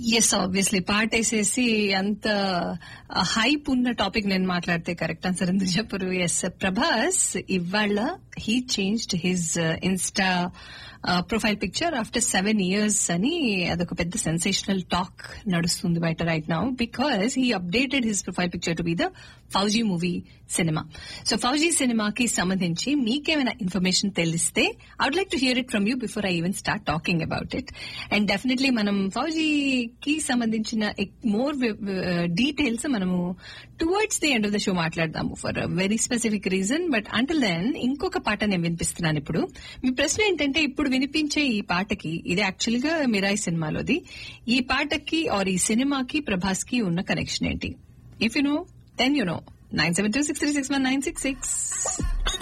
yes obviously పాట వేసేసి అంత హైప్ ఉన్న టాపిక్ నేను మాట్లాడితే కరెక్ట్ ఆన్సర్ ఎందుకు చెప్పరు ఎస్ ప్రభాస్ ఇవాళ he changed his insta profile picture after seven years అని అదొక పెద్ద సెన్సేషనల్ టాక్ నడుస్తుంది బయట right now because he updated his profile picture to be the Fauji movie సినిమా సో ఫౌజీ సినిమాకి సంబంధించి మీకేమైనా ఇన్ఫర్మేషన్ తెలిస్తే I would like to hear it from you before I even start talking about it and definitely మనం ఫౌజీకి సంబంధించిన more details మనము towards the end of the show మాట్లాడదాము for very specific reason but until then ఇంకొక పాట నేను వినిపిస్తున్నాను ఇప్పుడు మీ ప్రశ్న ఏంటంటే ఇప్పుడు వినిపించే ఈ పాటకి ఇది యాక్చువల్ గా మిరాయి సినిమాలోది ఈ పాటకి ఆర్ ఈ సినిమాకి ప్రభాస్ కి ఉన్న కనెక్షన్ ఏంటి if you know then you know nine seven two six three six one nine six six